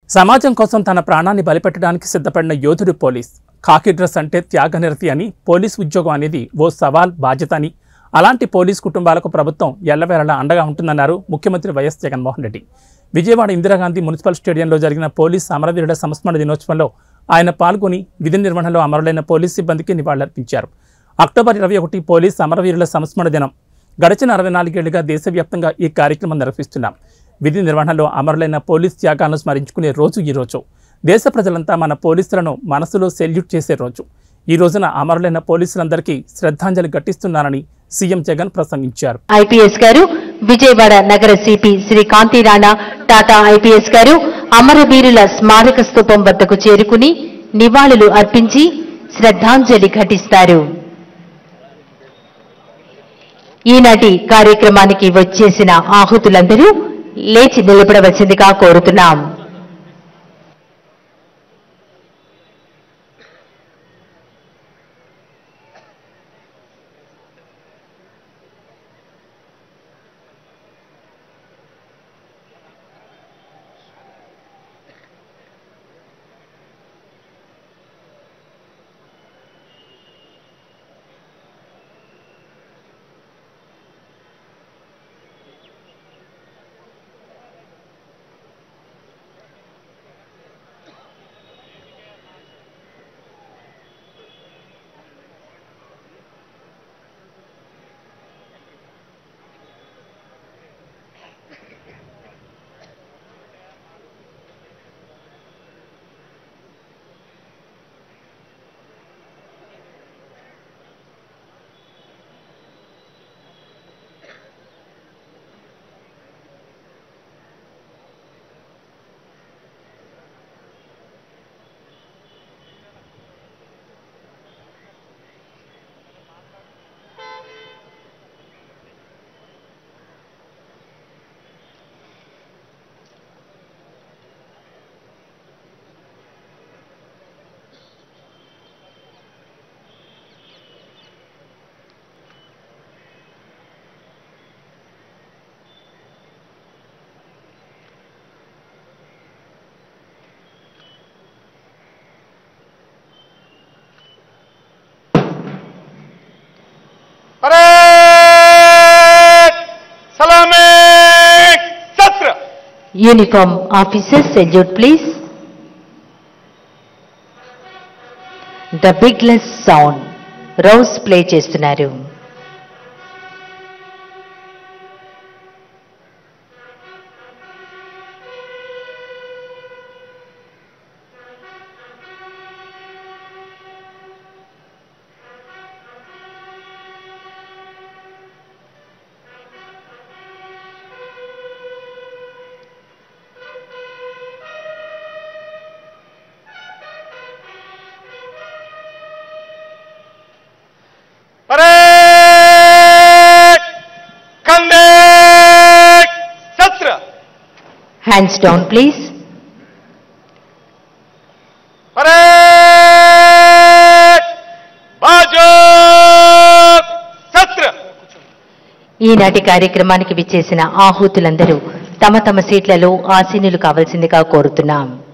సమాజం కోసం తన ప్రాణాన్ని బలిపెట్టడానికి సిద్ధపడిన యోధుడు పోలీస్ కాకి డ్రెస్ అంటే త్యాగనిరతి అని పోలీస్ ఉద్యోగం అనేది ఓ సవాల్ బాధ్యత అని అలాంటి పోలీస్ కుటుంబాలకు ప్రభుత్వం ఎల్లవేళలా అండగా ఉంటుందన్నారు ముఖ్యమంత్రి వైఎస్ జగన్మోహన్ రెడ్డి విజయవాడ ఇందిరాగాంధీ మున్సిపల్ స్టేడియంలో జరిగిన పోలీస్ అమరవీరుల సంస్మరణ దినోత్సవంలో ఆయన పాల్గొని విధి నిర్వహణలో అమరులైన పోలీస్ సిబ్బందికి నివాళులర్పించారు అక్టోబర్ ఇరవై ఒకటి పోలీస్ అమరవీరుల సంస్మరణ దినం గడిచిన అరవై నాలుగేళ్లుగా దేశవ్యాప్తంగా ఈ కార్యక్రమం నిర్వహిస్తున్నాం విధి నిర్వహణలో అమరులైన పోలీస్ త్యాగాలను స్మరించుకునే రోజు ఈ రోజు దేశ ప్రజలంతా మన పోలీసులను మనసులో సెల్యూట్ చేసే రోజు ఈ రోజున అమరులైన పోలీసులందరికీ శ్రద్ధాంజలి ఘటిస్తున్నానని సీఎం జగన్ ప్రసంగించారు ఐపీఎస్ గారు విజయవాడ నగర సిపి శ్రీ కాంతి రాణా టాటా ఐపీఎస్ గారు అమరవీరుల స్మారక స్తూపం వద్దకు చేరుకుని నివాళులు అర్పించి శ్రద్ధాంజలి ఘటిస్తారు ఈనాటి కార్యక్రమానికి వచ్చేసిన ఆహుతులందరూ లేచి నిలబడవలసిందిగా కోరుతున్నాం परेड सलामी सत्र uniform officer salute please the bugles sound rouse play చేస్తున్నారు परेड कंधे सत्र హ్యాండ్స్ డౌన్ ప్లీజ్ परेड बाजू सत्र ఈనాటి కార్యక్రమానికి విచ్చేసిన ఆహూతులందరూ తమ తమ సీట్లలో ఆసీనులు కావలసిందిగా కోరుతున్నాం